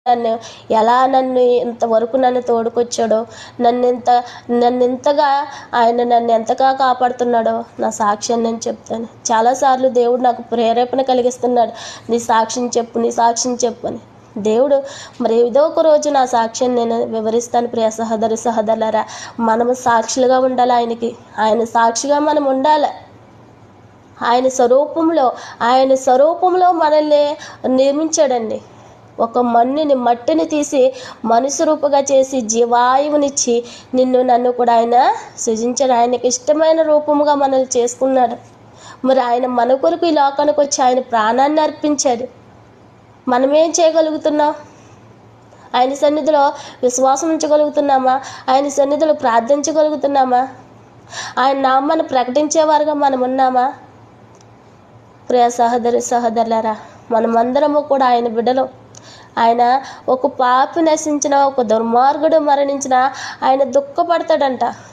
నన్ను ఎలా నన్ను ఇంతవరకు నన్ను తోడుకొచ్చాడో నన్ను ఇంత నన్ను ఇంతగా ఆయన నన్ను ఎంతగా కాపాడుతున్నాడో నా సాక్ష్యం నేను చెప్తాను చాలాసార్లు దేవుడు నాకు ప్రేరేపణ కలిగిస్తున్నాడు నీ సాక్ష్యం చెప్పు నీ సాక్ష్యం చెప్పు అని దేవుడు మరి ఏదో ఒక రోజు నా సాక్ష్యం నేను వివరిస్తాను ప్రియ సహోదరి సహోదరులారా మనము సాక్షులుగా ఉండాలి ఆయనకి ఆయన సాక్షిగా మనం ఉండాలి ఆయన స్వరూపంలో ఆయన స్వరూపంలో మనల్ని నిర్మించాడండి ఒక మన్నుని మట్టిని తీసి మనుషు రూపుగా చేసి జీవాయువునిచ్చి నిన్ను నన్ను కూడా ఆయన సృజించాడు ఆయనకి ఇష్టమైన రూపముగా మనల్ని చేసుకున్నాడు మరి ఆయన మన కొరకు ఈ లోకానికి వచ్చి ఆయన ప్రాణాన్ని అర్పించాడు మనమేం చేయగలుగుతున్నాం ఆయన సన్నిధిలో విశ్వాసం ఉంచగలుగుతున్నామా ఆయన సన్నిధిలో ప్రార్థించగలుగుతున్నామా ఆయన నామాన్ని ప్రకటించేవారుగా మనం ఉన్నామా ప్రియ సహోదరి సహోదరులారా మనమందరము కూడా ఆయన బిడ్డలు ఆయన ఒక పాపి నశించిన ఒక దుర్మార్గుడు మరణించిన ఆయన దుఃఖపడతాడంట